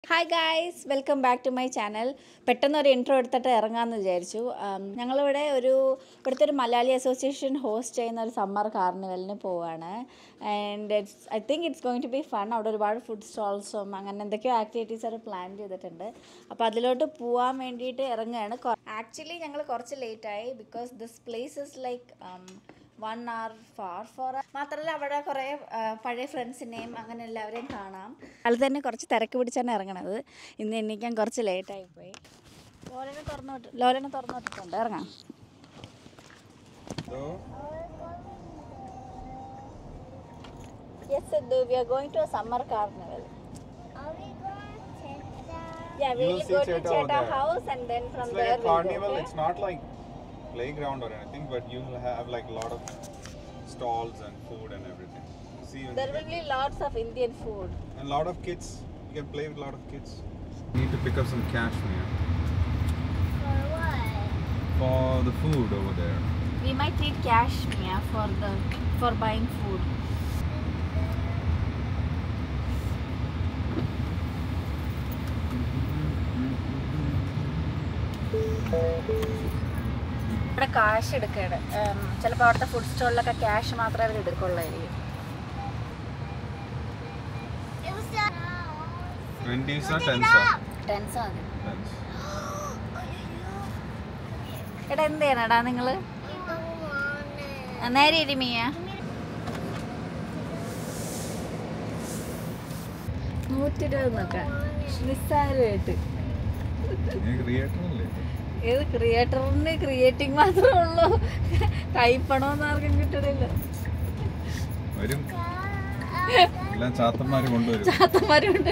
Hi guys welcome back to my channel പെട്ടെന്ന് ഒരു intro എടുത്തിട്ട് ഇറങ്ങാമെന്ന് വിചാരിച്ചു ഉം, ഞങ്ങളിവിടെ ഒരു ഇവിടുത്തെ ഒരു മലയാളി അസോസിയേഷൻ ഹോസ്റ്റ് ചെയ്യുന്ന ഒരു സമ്മർ കാർണിവലിന് പോവാണ് and it's I think it's going to be fun അവിടെ ഒരുപാട് ഫുഡ് സ്റ്റോൾസും അങ്ങനെ എന്തൊക്കെയോ ആക്ടിവിറ്റീസ് അവർ പ്ലാൻ ചെയ്തിട്ടുണ്ട് അപ്പോൾ അതിലോട്ട് പോവാൻ വേണ്ടിയിട്ട് ഇറങ്ങുകയാണ് ആക്ച്വലി ഞങ്ങൾ കുറച്ച് ലേറ്റായി because this place is like one hour far for മാത്രമല്ല അവിടെ കുറേ ആ, പഴയ ഫ്രണ്ട്സിനെയും അങ്ങനെ എല്ലാവരെയും കാണാം അത് തന്നെ കുറച്ച് തിരക്ക് പിടിച്ചാണ് ഇറങ്ങണത് ഇന്ന് എണീക്കാൻ കുറച്ച് ലേറ്റായി പോയി ലോലനെ തുറന്നു വിട്ട് ലോലനെ തുറന്നു വിട്ടിട്ടുണ്ട് ഇറങ്ങാം yes we are going to summer carnival Are we going to the... Yeah, we You'll will see go to Cheta over Cheta there. house and then from It's there like a we'll go, carnival. okay? It's not like playground or anything, but you'll have like a lot of stalls and food and everything. See, when There you will get- be lots of Indian food. and a lot of kids. You can play with a lot of kids. You need to pick up some cash Mia, For what? for the food over there. We might need cash, Mia, for the for buying food. ഇവിടെ കാശ് എടുക്കുകയാണ് ചിലപ്പോൾ അവിടുത്തെ food സ്റ്റോളിലൊക്കെ cash മാത്രമേ അവർ എടുക്കുള്ളായിരിക്കും It was the... Twenties or tens or tens മതി tens. എടാ എന്ത് ചെയ്യണടാ നിങ്ങൾ I don't want it. നേരെ ഇരുമിയ നൂറ്റി ഇരുപത് നോക്കാം നിസ്സാരമായിട്ട് നീ creator അല്ലേ? ഏത് ക്രിയേറ്ററിന് ക്രിയേറ്റിംഗ് മാത്രമേ ഉള്ളൂ കൈപ്പണമൊന്നും ആർക്കും കിട്ടണില്ല വരും എല്ലാം ചാത്തന്മാര് കൊണ്ടുവരും ചാത്തന്മാരുണ്ട്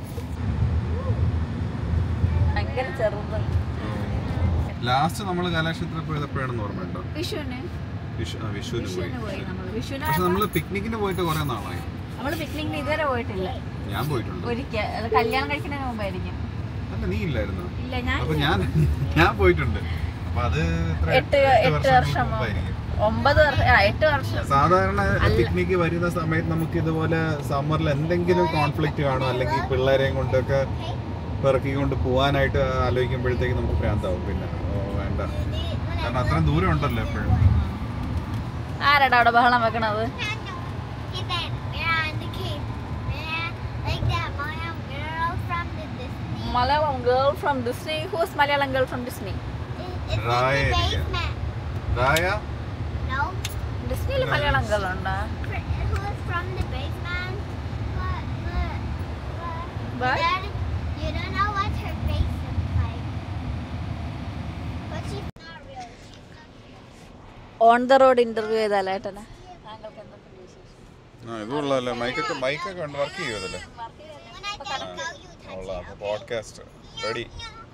ഭയങ്കര ചെറുത് ലാസ്റ്റ് നമ്മൾ കലാക്ഷേത്രത്തിൽ പോയത് എപ്പോഴാണെന്ന് ഓർമ്മയുണ്ടോ വിഷുവിന് വിഷു ആ, വിഷുവിന് പോയി വിഷുവിന് പോയി നമ്മൾ വിഷുവിന് പക്ഷെ നമ്മൾ പിക്നിക്കിന് പോയിട്ട് കുറെ നാളായി നമ്മൾ പിക്നിക്കിന് ഇതുവരെ പോയിട്ടില്ല ഞാൻ പോയിട്ടുണ്ട് ഒരിക്കൽ അത് കല്യാണം കഴിക്കുന്നതിന് മുമ്പായിരിക്കും അല്ല നീ ഇല്ലായിരുന്നോ ഇല്ല ഞാൻ അപ്പൊ ഞാൻ ഞാൻ പോയിട്ടുണ്ട് അപ്പൊ അത് എത്ര എട്ട് എട്ട് വർഷം മുമ്പായിരിക്കും. ഒമ്പത് വർഷം ആ എട്ട് വർഷം സാധാരണ പിക്നിക്ക് വരുന്ന സമയത്ത് നമുക്ക് ഇതുപോലെ സമ്മറിൽ എന്തെങ്കിലും കോൺഫ്ലിക്റ്റ് കാണും അല്ലെങ്കിൽ പിള്ളേരെയും കൊണ്ടൊക്കെ പിറക്കിക്കൊണ്ട് പോവാനായിട്ട് ആലോചിക്കുമ്പോഴത്തേക്ക് നമുക്ക് ഭ്രാന്താവും പിന്നെ ഓ വേണ്ട കാരണം അത്രയും ദൂരം ഉണ്ടല്ലോ എപ്പോഴും ആരാടാ അവിടെ ബഹളം വെക്കണത് Hey, Ben, we're on the cave. Yeah, like that Mayan girl from the Disney. Malayalam girl from Disney who's Malayalam girl from Disney It- It's in the Right. basement. രായ No? ഡിസ്നിയിൽ മലയാളം ഗേൾ ഉണ്ടോ Fr- Who is from the basement? But, but, but, But? Dad, you don't know what her face looks like. But she's not real. She's not real. On the road interview ചെയ്താലേ ഏട്ടനെ താങ്കൾക്ക് എന്തൊക്കെയുണ്ട് വിശേഷം ആ ഇത് കൊള്ളാമല്ലോ മൈക്കൊക്കെ മൈക്കൊക്കെ ഉണ്ട് വർക്ക് ചെയ്യുമല്ലേ When I get to know you, touch കൊള്ളാം അപ്പോൾ podcast ready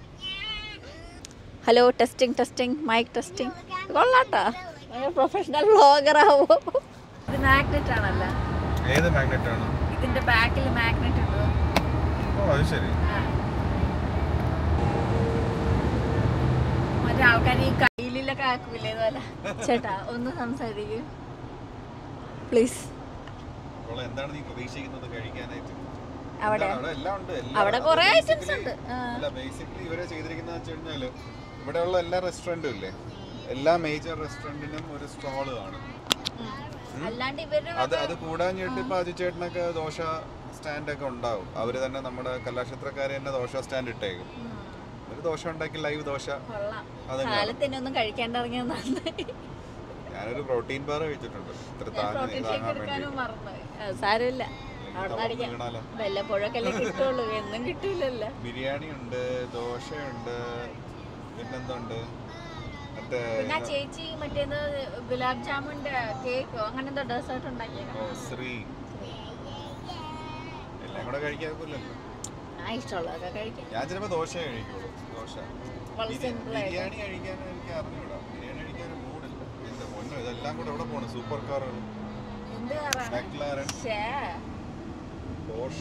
hello testing testing mic testing കൊള്ളാട്ടാ പ്രൊഫഷണൽ വ്ളോഗർ ആവോ ഇത് മാഗ്നറ്റ് ആണല്ലോ ഏത് മാഗ്നറ്റ് ആണ് ഇതിന്റെ ബാക്കിൽ മാഗ്നറ്റ് ഉണ്ട് ഓ അത് ശരി മറ്റേ ആൾക്കാർ ഈ കയ്യിലൊക്കെ ആക്കൂലേ ഇതുപോലെ ചേട്ടാ ഒന്ന് സംസാരിക്കൂ പ്ലീസ് അപ്പോൾ എന്താണ് നീ പ്രതീക്ഷിക്കുന്നത് കഴിക്കാനായിട്ട് അവിടെ എന്താണ് അവിടെ എല്ലാം ഉണ്ട് എല്ലാം- അവിടെ അത് കുറേ basically- ഐറ്റംസ് ഉണ്ട് ആ. അല്ല ബേസിക്കലി ഇവരെ ചെയ്തിരിക്കുന്ന വെച്ച് കഴിഞ്ഞാല് ഇവിടെയുള്ള എല്ലാ റെസ്റ്റോറൻറ്റും ഇല്ലേ എല്ലാ മേജർ റെസ്റ്റോറൻറ്റിനും ഒരു സ്റ്റാള് കാണും ഉം. അല്ലാണ്ട് ഇവര് അത് അത് കൂടാഞ്ഞിട്ട് ഇപ്പൊ അജു ചേട്ടനൊക്കെ ദോശ സ്റ്റാൻഡ് ഒക്കെ ഉണ്ടാവും അവര് തന്നെ നമ്മുടെ കലാക്ഷേത്രക്കാരെ തന്നെ ദോശ സ്റ്റാൻഡ് ഇട്ടേക്കും ഉം. ഒരു ദോശ ഉണ്ടാക്കി ലൈവ് ദോശ കൊള്ളാം അതും കാണും. കാലത്തിന് ഒന്നും കഴിക്കാണ്ടിറങ്ങിയത് നന്നായി ഞാനൊരു പ്രോട്ടീൻ ബാർ കഴിച്ചിട്ടുണ്ട് ഇത്ര താങ്ങി പ്രോട്ടീൻ ഷേക്ക് താങ്ങാൻ എടുക്കാനും വേണ്ടി മറന്നുപോയി അത് സാരമില്ല അവിടെ തളർന്ന് അടിക്കാം വീണാലോ വല്ലപ്പോഴൊക്കെ കിട്ടുള്ളൂ എന്നും കിട്ടൂലല്ലോ ബിരിയാണി ഉണ്ട് ദോശയുണ്ട് പിന്നെന്തുണ്ട് മറ്റേ പിന്നെ ആ ചേച്ചി മറ്റേത് ഗുലാബ് ജാമുന്റെ കേക്കോ അങ്ങനെ എന്തോ ഡെസേർട്ട് ഓ, ഉണ്ടാക്കിയേക്കണം ശ്രീ എല്ലാം കൂടെ കഴിക്കാറില്ലല്ലോ ആ ഇഷ്ടമുള്ളതൊക്കെ കഴിക്കാം ഞാൻ ചിലപ്പോ ദോശ കഴിക്കുള്ളൂ ദോശ വളരെ ബിരി- simple ആയിട്ട്. ബിരിയാണി കഴിക്കാൻ എനിക്ക് അറിഞ്ഞൂടാ ബിരിയാണി കഴിക്കാൻ ഒരു മൂടില്ല എന്റെ പൊന്നോ ഇതെല്ലാം കൂടെ എവിടെ പോണം സൂപ്പർ കാറുകൾ എന്ത് കാറാണ് മെക്ലാരൻ ഷേ പോർഷ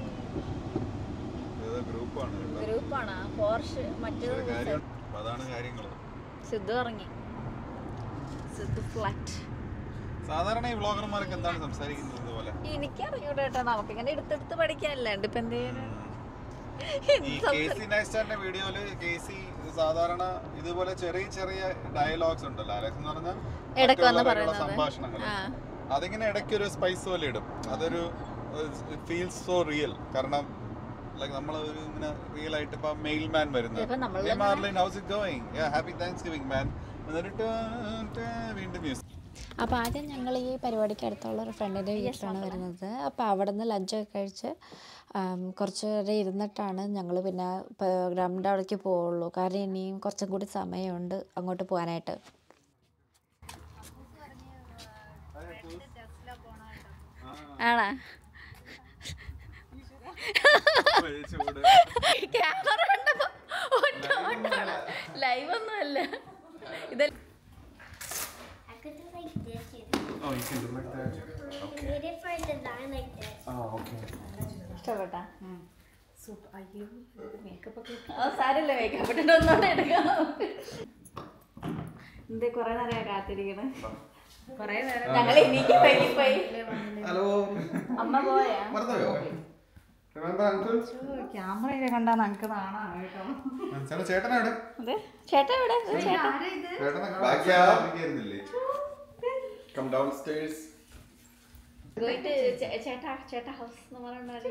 ഏതോ ഗ്രൂപ്പാണ് കേട്ടോ ഗ്രൂപ്പാണ് പോർഷ് മറ്റേത് ചില കാര്യം അപ്പൊ അതാണ് കാര്യങ്ങൾ സിദ്ധു ഇറങ്ങി സിദ്ധു ഫ്ലാറ്റ് സാധാരണ ഈ വ്ളോഗർമാരൊക്കെ എന്താണ് സംസാരിക്കുന്നത് ഇതുപോലെ എനിക്കറിയൂടെ കേട്ടോ നമുക്കിങ്ങനെ എടുത്തെടുത്ത് പഠിക്കാനല്ലാണ്ട് ഇപ്പൊ എന്ത് ചെയ്യാനാ ഉം. ഈ കേസി നൈസ്റ്റാറിന്റെ വീഡിയോയില് കേസി സാധാരണ ഇതുപോലെ ചെറിയ ചെറിയ ഡയലോഗ്സ് ഉണ്ടല്ലോ അലക്സ് എന്ന് പറഞ്ഞാൽ ഇടയ്ക്ക് വന്ന് മറ്റുള്ളവരോടുള്ള പറയുന്നത്. സംഭാഷണങ്ങൾ ആ അതിങ്ങനെ ഇടയ്ക്ക് ഒരു സ്പൈസ് പോലെ ഇടും അതൊരു ഫീൽസ് സോ റിയൽ കാരണം ലൈക്ക് നമ്മൾ ഒരു ഇങ്ങനെ റിയൽ ആയിട്ട് ഇപ്പൊ മെയിൽ മാൻ വരുന്നത് ഇപ്പൊ നമ്മള് Hey Marlene, how's it going? Yeah, happy Thanksgiving, man. എന്നിട്ട് ടാ, ടാ, വീണ്ടും മ്യൂസിക് അപ്പോൾ ആദ്യം ഞങ്ങൾ ഈ പരിപാടിക്ക് അടുത്തുള്ള ഒരു ഫ്രണ്ടിൻ്റെ വീട്ടിലാണ് വരുന്നത് അപ്പോൾ അവിടെ നിന്ന് ലഞ്ചൊക്കെ കഴിച്ച് ആം, കുറച്ച് നേരം ഇരുന്നിട്ടാണ് ഞങ്ങൾ പിന്നെ ഗ്രൗണ്ട് അവിടേക്ക് പോവുള്ളൂ കാരണം ഇനിയും കുറച്ചും കൂടി സമയമുണ്ട് അങ്ങോട്ട് പോകാനായിട്ട് ആണോ ചൂട് ക്യാമറ ലൈവ് ഒന്നും അല്ല ഇത് I could do like this, you know. Oh, you can do like that. Okay. Made it for a design like this. Oh, okay. ഇഷ്ടപ്പെട്ടാ ആ സാരല്ല മേക്കപ്പ് ഇട്ടിട്ട് ഒന്നുകൂടെ എടുക്കാം എന്തേ കൊറേ നേരം കാത്തിരിക്കണേ ഞങ്ങൾ എനിക്ക് വൈകിപ്പോയി Hello. അമ്മ പോയാ മറന്നുപോയോ? Remember uncle? ക്യാമറയിൽ കണ്ടാ നമുക്ക് നാണാണ് കേട്ടോ ചേട്ടാ ചേട്ടനാണ് അതെ ചേട്ടാ എവിടെ ഇത് ചേട്ടാ ചേട്ടനെ കാണാൻ Come downstairs. പോയിട്ട് ചേ- ചേട്ടാ ചേട്ടാ ഹൗസ് എന്ന് പറഞ്ഞോണ്ട്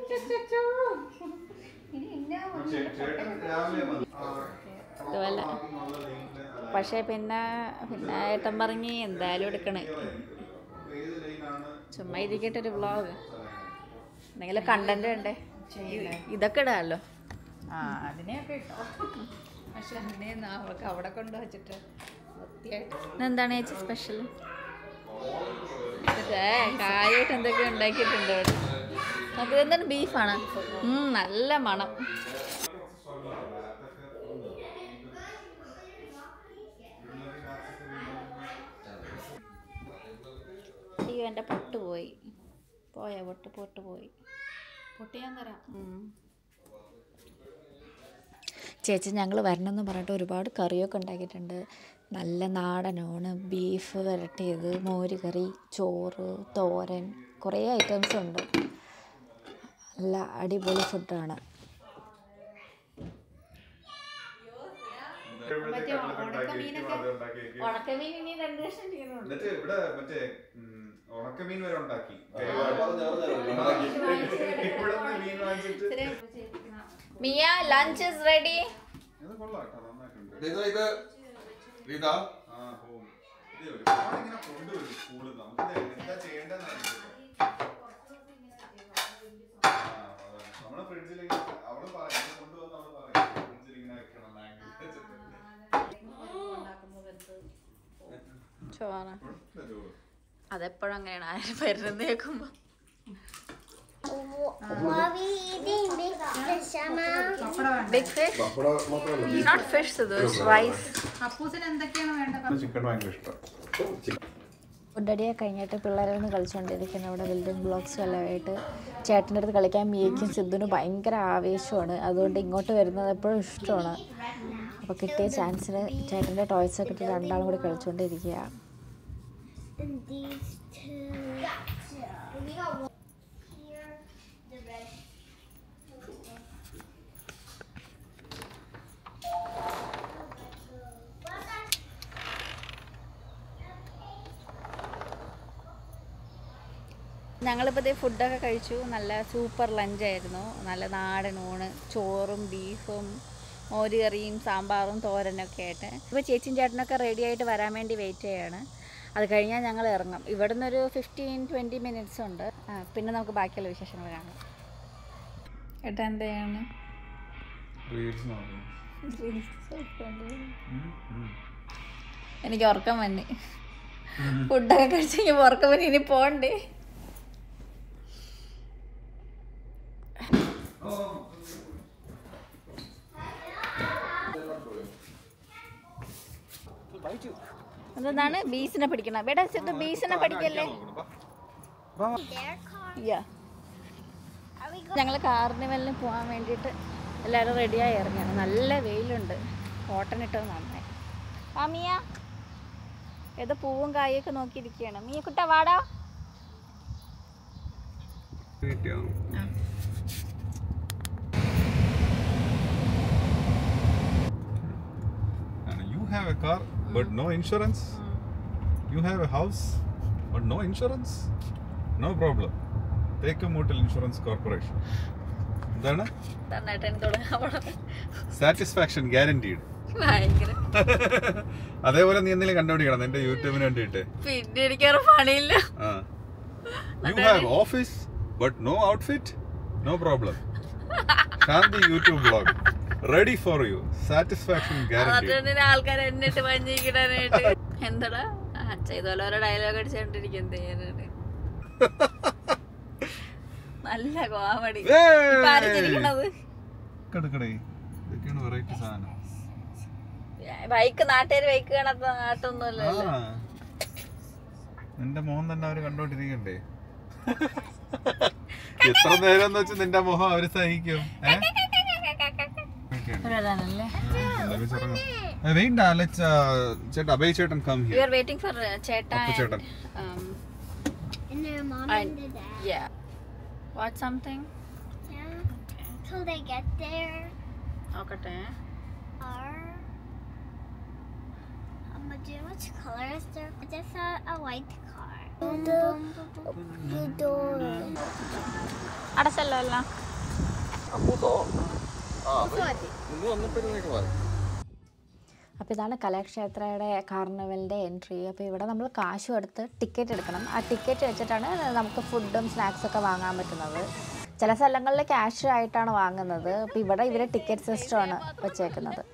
ചേട്ടൻ രാവിലെ വന്നു. ഇതുപോലെ പക്ഷേ പിന്നെ പിന്നെ ഏട്ടൻ പറഞ്ഞ് എന്തായാലും എടുക്കണേ ഏത് ലൈനാണ് ചുമ്മാ ഇരിക്കട്ടെ ഒരു വ്ളോഗ് എന്തെങ്കിലും കണ്ടന്റ് വേണ്ടേ ഇതൊക്കെ ഇടാമല്ലോ ആ അതിനെയൊക്കെ ഇട്ടോ പക്ഷെ അതിനെ അവൾക്ക് അവിടെ കൊണ്ട് വെച്ചിട്ട് വൃത്തിയായിട്ട് എന്താണ് ചേച്ചി സ്പെഷ്യൽ കാര്യമായിട്ട് എന്തൊക്കെ ഉണ്ടാക്കിയിട്ടുണ്ട് ഇവിടെ അത് എന്താണ് ബീഫാണ് നല്ല മണം അയ്യോ എൻ്റെ പൊട്ട് പോയി പോയാ പൊട്ട് പൊട്ട് പോയി പൊട്ടി ഞാൻ തരാം ചേച്ചി ഞങ്ങൾ വരണമെന്ന് പറഞ്ഞിട്ട് ഒരുപാട് കറിയൊക്കെ ഉണ്ടാക്കിയിട്ടുണ്ട് നല്ല നാടനോണ് ബീഫ് വരട്ടിയത് മോര് കറി ചോറ് തോരൻ കുറേ ഐറ്റംസ് ഉണ്ട് നല്ല അടിപൊളി ഫുഡാണ് ഉണക്കമീൻ ഇനി രണ്ട് ലക്ഷം എന്നിട്ട് ഇവിടെ മറ്റേ ഉം, ഉണക്കമീൻ വരെ ഉണ്ടാക്കി ഇവിടെ മീൻ വാങ്ങിച്ചിട്ട് മിയ ലഞ്ച് ഇസ് റെഡി ഇത് കൊള്ളാം കേട്ടോ നന്നായിട്ടുണ്ട് Rita, ഇത് Rita. ആ പോവും ഇത് ഒരുപാട് ഇങ്ങനെ കൊണ്ടുവരും സ്കൂളിൽ നമുക്ക് എന്താ ചെയ്യേണ്ടതെന്ന് അറിയില്ല നമ്മള് ഫ്രിഡ്ജിൽ അവള് പറയും ഇത് കൊണ്ടുവന്ന് അവള് പറയും ഫ്രിഡ്ജിൽ ഇങ്ങനെ വെക്കണം മാംഗോ ചോറ് ചോറ് അതെപ്പോഴും അങ്ങനെയാണ് ആരും വരുന്നത് കേൾക്കുമ്പോൾ What are we eating? Big fish, Emma. Big fish pappadam മാത്രമല്ല നോട്ട് ഫിഷ് ഇത് റൈസ് അപ്പൂസിന് എന്തൊക്കെയാണ് വേണ്ടത് ചിക്കൻ ഭയങ്കര ഇഷ്ടം ഫുഡടിയൊക്കെ കഴിഞ്ഞിട്ട് പിള്ളേരൊന്ന് കളിച്ചുകൊണ്ടിരിക്കുന്നു അവിടെ ബിൽഡിംഗ് ബ്ലോക്സ് എല്ലാമായിട്ട് ചേട്ടൻ്റെ അടുത്ത് കളിക്കാൻ മിയയ്ക്കും സിദ്ധുനും ഭയങ്കര ആവേശമാണ് അതുകൊണ്ട് ഇങ്ങോട്ട് വരുന്നത് എപ്പോഴും ഇഷ്ടമാണ് അപ്പോൾ കിട്ടിയ ചാൻസിന് ചേട്ടൻ്റെ ടോയ്സ് ഒക്കെ ഇട്ട് രണ്ടാളും കൂടി കളിച്ചുകൊണ്ടിരിക്കുക And these two. We got one here. The red. ഞങ്ങളിപ്പോൾ ഇതേ ഫുഡൊക്കെ കഴിച്ചു നല്ല സൂപ്പർ ലഞ്ചായിരുന്നു നല്ല നാടൻ ഊണ് ചോറും ബീഫും മോര് കറിയും സാമ്പാറും തോരനൊക്കെ ആയിട്ട് ഇപ്പോൾ ചേച്ചിയും ചേട്ടനൊക്കെ റെഡി ആയിട്ട് വരാൻ വേണ്ടി വെയിറ്റ് ചെയ്യാണ് അത് കഴിഞ്ഞാൽ ഞങ്ങൾ ഇറങ്ങും ഇവിടെ നിന്നൊരു ഫിഫ്റ്റീൻ ട്വൻറ്റി മിനിറ്റ്സ് ഉണ്ട് ആ, പിന്നെ നമുക്ക് ബാക്കിയുള്ള വിശേഷങ്ങൾ കാണാം ഏട്ടാ എന്താണ് റീൽസ് നോക്കുന്നു എനിക്ക് ഉറക്കം വന്നി ഫുഡൊക്കെ കഴിച്ച് കഴിഞ്ഞപ്പോൾ ഉറക്കം വന്നി ഇനി പോണ്ടേ അതെന്താണ് ബീസിനെ പിടിക്കണം ഇവിടെ Sidhu ബീസിനെ പഠിക്കല്ലേ Their car. Yeah Are we going? ഞങ്ങൾ കാർണിവലിന് പോകാൻ വേണ്ടിയിട്ട് എല്ലാവരും റെഡിയായി ഇറങ്ങിയാണ് നല്ല വെയിലുണ്ട് കോട്ടൺ ഇട്ടത് നന്നായി ആ മിയ ഏതോ പൂവും കായൊക്കെ നോക്കിയിരിക്കുകയാണ് മിയ കുട്ട വാടാ have a car but no insurance. You have a house but no insurance. No problem. Take a Motel Insurance Corporation. എന്താണ് നന്നായിട്ട് തുടങ്ങാൻ പോണത് സാറ്റിസ്ഫാക്ഷൻ ഗ്യാരണ്ടീഡ് ഭയങ്കര അതേപോലെ നീ എന്തെങ്കിലും കണ്ടുപിടിക്കണം നിന്റെ യൂട്യൂബിന് വേണ്ടിയിട്ട് പിന്നെ എനിക്കൊരു പണിയില്ല ആ you have office but no outfit no problem Shanthi YouTube blog ready for you satisfaction guarantee അതുകൊണ്ട് ആൾക്കാർ എന്നിട്ട് പഞ്ഞിക്കിടാനായിട്ട് എന്താടാ അച്ഛ ഇതുപോലെ ഓരോ ഡയലോഗ് അടിച്ചോണ്ടിരിക്കും എന്ത് ചെയ്യാനാണ് നല്ല കോമഡി ചിരിക്കണത് കിടക്കടേ ഇതൊക്കെയാണ് വെറൈറ്റി സാധനം ബൈക്ക് നാട്ടുകാർ ബൈക്ക് കാണാത്ത നാട്ടൊന്നുമല്ല ആ. നിന്റെ മോഹം തന്നെ അവര് കണ്ടോണ്ടിരിക്കണ്ടേ എത്ര നേരം എന്ന് വെച്ച് നിന്റെ മുഖം അവര് സഹിക്കും ഏ? ഒക്കെയാണ്. ഒരാളാണല്ലേ എന്തൊക്കെ ചുറങ്ങും. ഏ, വേണ്ട ലെറ്റ്സ് ചേട്ടാ അഭയ് ചേട്ടൻ come you here are waiting for ചേട്ടാ അപ്പു ചേട്ടൻ. And their mom I- and the dad. yeah what something Yeah. Till they get there. നോക്കട്ടെ Are. Um, do which color is there? Just a, a white car. The, the door. അടച്ചല്ലോ എല്ലാം അപ്പോൾ ഇതാണ് കലാക്ഷേത്രയുടെ കാർണിവലിൻ്റെ entry അപ്പോൾ ഇവിടെ നമ്മൾ കാശ് കൊടുത്ത് ടിക്കറ്റ് എടുക്കണം ആ ടിക്കറ്റ് വെച്ചിട്ടാണ് നമുക്ക് ഫുഡും സ്നാക്സും ഒക്കെ വാങ്ങാൻ പറ്റുന്നത് ചില സ്ഥലങ്ങളിൽ ക്യാഷ് ആയിട്ടാണ് വാങ്ങുന്നത് അപ്പോൾ ഇവിടെ ഇവർ ടിക്കറ്റ് സിസ്റ്റമാണ് വെച്ചേക്കുന്നത്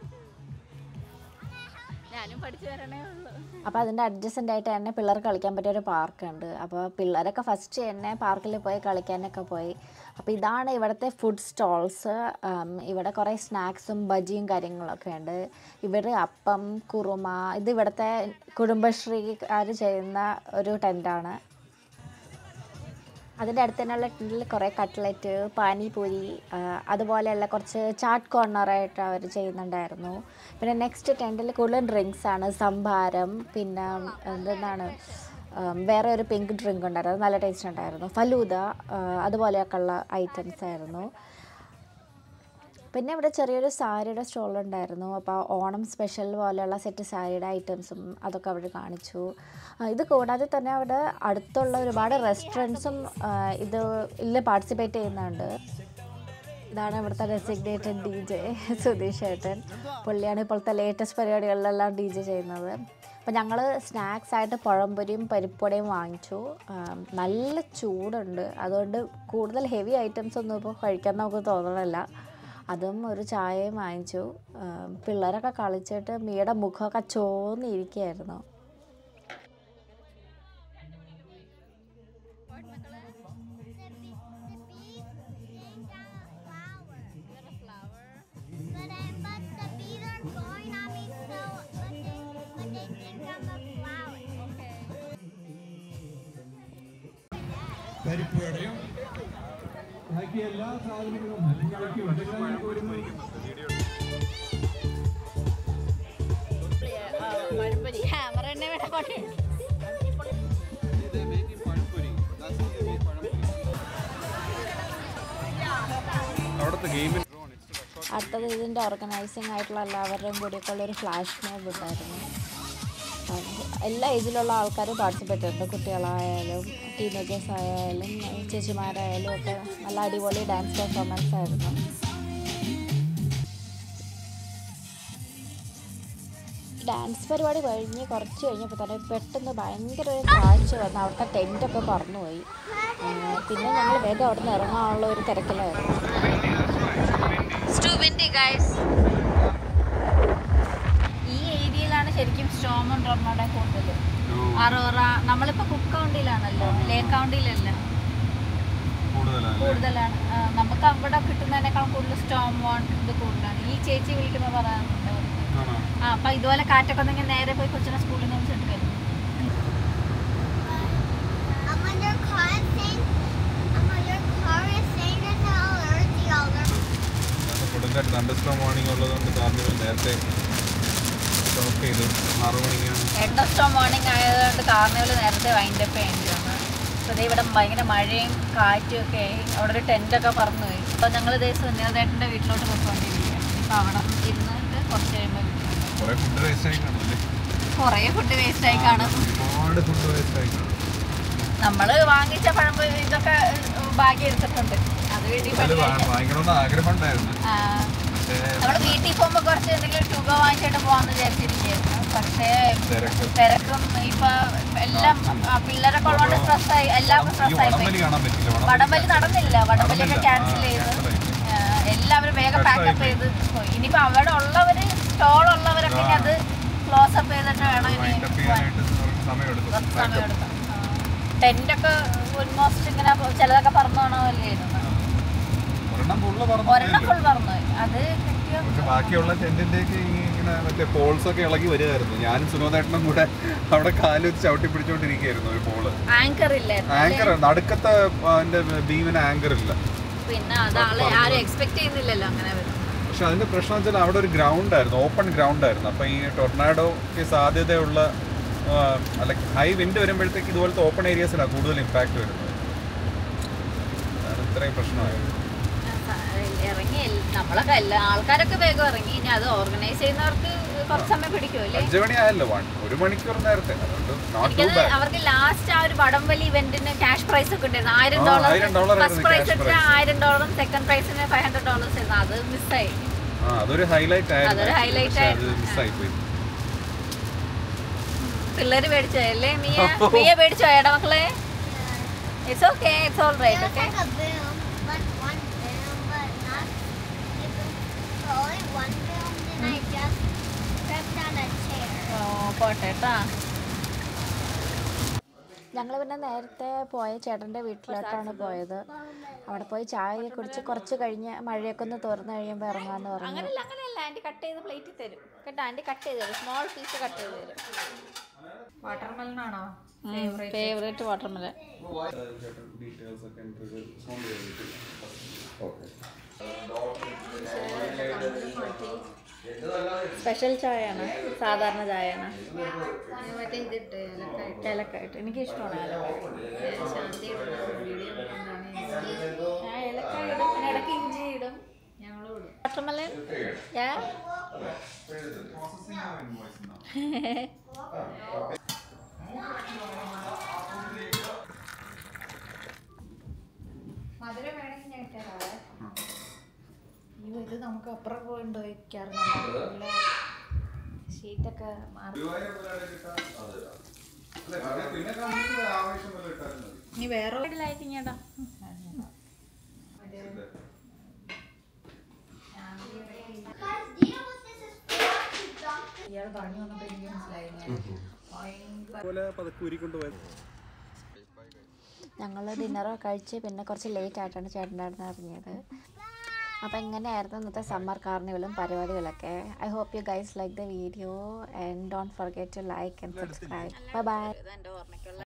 ഞാനും പഠിച്ചു വരണേ ഉള്ളൂ അപ്പോൾ അതിൻ്റെ അഡ്ജസ്റ്റൻ്റ് ആയിട്ട് തന്നെ പിള്ളേർക്ക് കളിക്കാൻ പറ്റിയ ഒരു പാർക്കുണ്ട് അപ്പോൾ പിള്ളേരൊക്കെ ഫസ്റ്റ് തന്നെ പാർക്കിൽ പോയി കളിക്കാനൊക്കെ പോയി അപ്പോൾ ഇതാണ് ഇവിടുത്തെ ഫുഡ് സ്റ്റോൾസ് ഇവിടെ കുറേ സ്നാക്സും ബജിയും കാര്യങ്ങളൊക്കെ ഉണ്ട് ഇവർ അപ്പം കുറുമ ഇത് ഇവിടുത്തെ കുടുംബശ്രീക്കാർ ചെയ്യുന്ന ഒരു ടെൻറ്റാണ് അതിൻ്റെ അടുത്ത് തന്നെയുള്ള ടെൻറ്റിൽ കുറേ കട്ട്ലറ്റ് പാനിപൂരി ആ, അതുപോലെയുള്ള കുറച്ച് ചാട്ട് കോർണറായിട്ട് അവർ ചെയ്യുന്നുണ്ടായിരുന്നു പിന്നെ നെക്സ്റ്റ് ടെൻറ്റിൽ കൂടുതലും ഡ്രിങ്ക്സ് ആണ് സംഭാരം പിന്നെ എന്താണ് ഉം, വേറെ ഒരു പിങ്ക് ഡ്രിങ്ക് ഉണ്ടായിരുന്നു അത് നല്ല ടേസ്റ്റ് ഉണ്ടായിരുന്നു ഫലൂദ ആ, അതുപോലെയൊക്കെ ഉള്ള ഐറ്റംസ് ആയിരുന്നു പിന്നെ ഇവിടെ ചെറിയൊരു സാരിയുടെ സ്റ്റോൾ ഉണ്ടായിരുന്നു അപ്പോൾ ഓണം സ്പെഷ്യൽ പോലെയുള്ള സെറ്റ് സാരിയുടെ ഐറ്റംസും അതൊക്കെ അവർ കാണിച്ചു ആ, ഇത് കൂടാതെ തന്നെ അവിടെ അടുത്തുള്ള ഒരുപാട് റെസ്റ്റോറൻറ്റ്സും ഇത് ഇതിൽ പാർട്ടിസിപ്പേറ്റ് ചെയ്യുന്നുണ്ട് ഇതാണ് ഇവിടുത്തെ ഡെസിഗ്നേറ്റഡ് ഡി ജെ സുധീഷ് ഏട്ടൻ പുള്ളിയാണ് ഇപ്പോഴത്തെ ലേറ്റസ്റ്റ് പരിപാടികളിലെല്ലാം ഡി ജെ ചെയ്യുന്നത് അപ്പോൾ ഞങ്ങൾ സ്നാക്സ് ആയിട്ട് പഴംപൊരിയും പരിപ്പുവടയും വാങ്ങിച്ചു ആ, നല്ല ചൂടുണ്ട് അതുകൊണ്ട് കൂടുതൽ ഹെവി ഐറ്റംസ് ഒന്നും ഇപ്പോൾ കഴിക്കാൻ നമുക്ക് തോന്നണില്ല അതും ഒരു ചായയും വാങ്ങിച്ചു ആ, പിള്ളേരൊക്കെ കളിച്ചിട്ട് മീയുടെ മുഖമൊക്കെ ചോന്നിരിക്കുകയായിരുന്നു But, I, but the bees are going on me, so but they, but they think I'm a flower. പരിപ്പുവടയും ബാക്കി എല്ലാ സാധനങ്ങളും കഴിക്കും ഇതെല്ലാം ഞാൻ പോരുന്നു ക്യാമറ തന്നെ വേണം അവിടുത്തെ ഗെയിമിൽ അടുത്തത് ഇതിൻ്റെ ഓർഗനൈസിങ് ആയിട്ടുള്ള എല്ലാവരുടെയും കൂടിയൊക്കെ ഉള്ളൊരു ഫ്ലാഷ് മോബ് ഉണ്ടായിരുന്നു അത് എല്ലാ ഏജിലുള്ള ആൾക്കാരും പാർട്ടിസിപ്പേറ്റ് ചെയ്തിട്ടുണ്ട് കുട്ടികളായാലും ടീനേജേഴ്സ് ആയാലും ചേച്ചിമാരായാലും ഒക്കെ നല്ല അടിപൊളി ഡാൻസ് പെർഫോമൻസ് ആയിരുന്നു ഡാൻസ് പരിപാടി കഴിഞ്ഞ് കുറച്ച് കഴിഞ്ഞപ്പോൾ തന്നെ പെട്ടെന്ന് ഭയങ്കര ഒരു കാഴ്ച വന്ന് അവിടുത്തെ ടെൻറ്റൊക്കെ പറന്നുപോയി ആ, പിന്നെ ഞങ്ങൾ വേഗം അവിടെ നിന്ന് ഇറങ്ങാനുള്ള ഒരു തിരക്കിലായിരുന്നു ഈ ഏരിയയിലാണ് ശരിക്കും സ്റ്റോമും ഡ്രമ്മയുടെ കൂടുതൽ അറോറ നമ്മളിപ്പോൾ കുക്ക് കൗണ്ടിലാണല്ലോ ലേ കൗണ്ടിലല്ല കൂടുതലാണ് കൂടുതലാണ് ആ, നമുക്ക് അവിടെ കിട്ടുന്നതിനേക്കാൾ കൂടുതൽ സ്റ്റോം വോൺ ഇത് കൂടുതലാണ് ഈ ചേച്ചി വിളിക്കുമ്പോൾ പറയാറുണ്ട് ആണോ ആ അപ്പം ഇതുപോലെ കാറ്റൊക്കെ ഉണ്ടെങ്കിൽ നേരെ പോയി കൊച്ചിനെ സ്കൂളിൽ നിന്ന് വിളിച്ചിട്ട് വരും Um, when your car is saying, um, when your car is saying there's an alert, the alert. കൊടുങ്കാറ്റ് തണ്ടസ്ട്രോം വാർണിംഗ് ഉള്ളതുകൊണ്ട് കാർണിവൽ നേരത്തെ സ്റ്റോപ്പ് ചെയ്തു ആറു മണിക്കാണ് എൻഡ് ഓഫ് സ്റ്റോം മോർണിംഗ് ആയതുകൊണ്ട് കാർണിവൽ നേരത്തെ വൈൻഡ് അപ്പ് ചെയ്യേണ്ടതാണ് അപ്പോൾ ദേ ഇവിടെ ഭയങ്കര മഴയും കാറ്റും ഒക്കെ ആയി അവിടെ ഒരു ടെൻ്റൊക്കെ പറന്നു പോയി അപ്പോൾ ഞങ്ങൾ ഇതേ സുനിലേട്ടൻ്റെ വീട്ടിലോട്ട് പോയിക്കൊണ്ടിരിക്കുകയാണ് ഇപ്പോൾ അവിടെ ഇരുന്നിട്ട് കുറച്ച് കഴിയുമ്പോൾ വീട്ടിലോട്ട് കുറെ ഫുഡ് വേസ്റ്റ് ആയി കാണും അല്ലേ കുറേ ഫുഡ് വേസ്റ്റ് ആയി കാണും ഒരുപാട് ഫുഡ് വേസ്റ്റ് ആയി കാണും നമ്മള് വാങ്ങിച്ച പഴം ഇതൊക്കെ ബാക്കി എടുത്തിട്ടുണ്ട് അത് വീട്ടിൽ അത് പണി വാ- കഴിക്കാൻ. വാങ്ങിക്കണമെന്ന് ആഗ്രഹം ഉണ്ടായിരുന്നു ആ, പക്ഷേ നമ്മള് വീട്ടിൽ പോകുമ്പോ കുറച്ച് എന്തെങ്കിലും ഷുഗർ വാങ്ങിച്ചിട്ട് പോവാന്ന് വിചാരിച്ചിരിക്കുന്നു പക്ഷേ തിരക്ക്. തിരക്കും ഇപ്പൊ എല്ലാം ആ, പിള്ളേരൊക്കെ ഉള്ളതുകൊണ്ട് സ്ട്രെസ് ആയി എല്ലാവർക്കും ഈ സ്ട്രെസ് ആയി വടംവലി പോയി. കാണാൻ പറ്റില്ല വടംവലി നടന്നില്ല വടംവലിയൊക്കെ നടന്നില്ല. ക്യാൻസൽ ആ, ചെയ്ത് cancel ആയി. ആ, എല്ലാവരും വേഗം Stress പാക്കപ്പ് ആയി ചെയ്ത് പോയി ഇനിയിപ്പോ അവിടെ ഉള്ളവര് സ്റ്റോൾ ഉള്ളവരൊക്കെ ഇനി ആ. അത് ക്ലോസ് അപ്പ് ചെയ്തിട്ട് വേണം ഇനി വൈൻഡ് അപ്പ് പോവാൻ. ചെയ്യാനായിട്ട് കുറച്ച് സമയം എടുക്കും കുറച്ച് സമയം എടുക്കും ടെന്റ് ഒക്കെ ഓൾമോസ്റ്റ് ഇങ്ങനെ ചിലതൊക്കെ പറന്നു പോകണമല്ലായിരുന്നു ഒരെണ്ണം ഫുള്ള് ഒരെണ്ണം പറഞ്ഞു ഫുൾ പറന്നു പോയി അത് കിട്ടിയോ പക്ഷെ ബാക്കിയുള്ള ടെന്റിന്റെയൊക്കെ ഇങ്ങനെ മറ്റേ പോൾസ് ഒക്കെ ഇളകി വരികയായിരുന്നു ഞാനും സുനോദേട്ടനും കൂടെ അവിടെ കാല് വെച്ച് ചവിട്ടി പിടിച്ചോണ്ടിരിക്കുകയായിരുന്നു ഒരു പോള് ആങ്കർ ഇല്ലായിരുന്നു ആങ്കർ നടുക്കത്തെ അതിന്റെ ബീമിന് ആങ്കർ ഇല്ല പിന്നെ അത് ആളെ ആരും എക്സ്പെക്ട് ചെയ്യുന്നില്ലല്ലോ അങ്ങനെ വരും പക്ഷെ അതിന്റെ പ്രശ്നം വെച്ചാൽ അവിടെ ഒരു ഗ്രൗണ്ട് ആയിരുന്നു ഓപ്പൺ ഗ്രൗണ്ട് ആയിരുന്നു അപ്പൊ ഈ ടൊർണാഡോക്ക് സാധ്യതയുള്ള അല്ല ഹൈ വിൻഡ് വരുമ്പോഴത്തേക്ക് ഇതുപോലത്തെ ഓപ്പൺ ഏരിയസിലാണ് കൂടുതൽ ഇമ്പാക്ട് വരുന്നത് അതാണ് ഇത്രയും പ്രശ്നമായത് ഇറങ്ങി എൽ- നമ്മളൊക്കെ എല്ലാ ആൾക്കാരൊക്കെ വേഗം ഇറങ്ങി ഇനി അത് ഓർഗനൈസ് ചെയ്യുന്നവർക്ക് കുറച്ച് സമയം പിടിക്കുമല്ലേ അഞ്ചു മണി ആയല്ലോ വൺ ഒരു മണിക്കൂർ നേരത്തെ അതുകൊണ്ട് നോട്ട് ടു എനിക്കത് ബാഡ് അവർക്ക് ലാസ്റ്റ് ആ ഒരു വടംവലി ഇവന്റിന് ക്യാഷ് പ്രൈസ് ഒക്കെ ഉണ്ടായിരുന്നു ആയിരം ആ, ഡോളർ ആയിരം dollar ഫസ്റ്റ് ആയിരുന്നു പ്രൈസ് cash ഇട്ട് prize. ആയിരം ഡോളറും സെക്കൻഡ് പ്രൈസിന് ഫൈവ് ഹൺഡ്രഡ് ഡോളേഴ്സ് ആയിരുന്നു അത് മിസ്സായി ആ അതൊരു ഹൈലൈറ്റ് ആയിരുന്നു അതൊരു highlight പക്ഷേ അത് ആയിരുന്നു. മിസ്സായി പോയി പിള്ളേര് മേടിച്ചോ അല്ലേ മിയ മിയ മേടിച്ചോ ഏടാ മക്കളെ it's okay it's all It right was okay like a boom, but one boom, but not even for only one boom. Then I just stepped on a chair. പോട്ടെ കേട്ടാ ഞങ്ങൾ പിന്നെ നേരത്തെ പോയ ചേട്ടൻ്റെ വീട്ടിലോട്ടാണ് പോയത് അവിടെ പോയി ചായ കുടിച്ച് കുറച്ച് കഴിഞ്ഞ് മഴയൊക്കെ ഒന്ന് തുറന്നു കഴിയുമ്പോൾ ഇറങ്ങാമെന്ന് പറഞ്ഞു അങ്ങനെയല്ല അങ്ങനെയല്ല ആൻറ്റി കട്ട് ചെയ്ത് പ്ലേറ്റിൽ തരും കേട്ടോ ആൻറ്റി കട്ട് ചെയ്ത് തരും സ്മോൾ പീസ് കട്ട് ചെയ്ത് തരും വാട്ടർമെലൺ ആണോ ഫേവറേറ്റ് വാട്ടർമെലൻ ഡീറ്റെയിൽസ് ഒക്കെ സ്പെഷ്യൽ ചായയാണ് സാധാരണ ചായയാണ് മറ്റേ ഇതിട്ട് ഏലക്കായിട്ട് ഏലക്കായിട്ട് എനിക്ക് ഇഷ്ടമാണ് ഏലക്കായിട്ട് ശാന്തി വീഡിയോ ഞാൻ ഏലക്കായ ഇടും പിന്നെ ഇടയ്ക്ക് ഇഞ്ചി ഇടും ഞങ്ങളും ഇടും വാട്ടർമെലൻ യാ മധുരം വേണമെങ്കിൽ ഞാൻ ഇട്ടേരാവേ അയ്യോ ഇത് നമുക്ക് അപ്പുറം പോയിണ്ടോ ഇരിക്കാറുണ്ട് ഷീറ്റൊക്കെ മാറി ഇനി വേറെ ലൈറ്റിങ് ഏട്ടാ Because you know what this is for? To dump the ഇയാൾ പറഞ്ഞു വന്നപ്പോൾ എനിക്ക് മനസ്സിലായി ഞാൻ ഭയങ്കര പോലെ പതുക്കെ ഊരിക്കൊണ്ട് പോയത് ഞങ്ങൾ ഡിന്നറൊക്കെ കഴിച്ച് പിന്നെ കുറച്ച് ലേറ്റ് ആയിട്ടാണ് ചേട്ടൻ്റെ അടുത്ത് ഇറങ്ങിയത് അപ്പോൾ ഇങ്ങനെയായിരുന്നു ഇന്നത്തെ സമ്മർ കാർണിവലും പരിപാടികളൊക്കെ I hope you guys like the video and don't forget to like and subscribe bye bye എൻ്റെ ഓർമ്മയ്ക്കുള്ള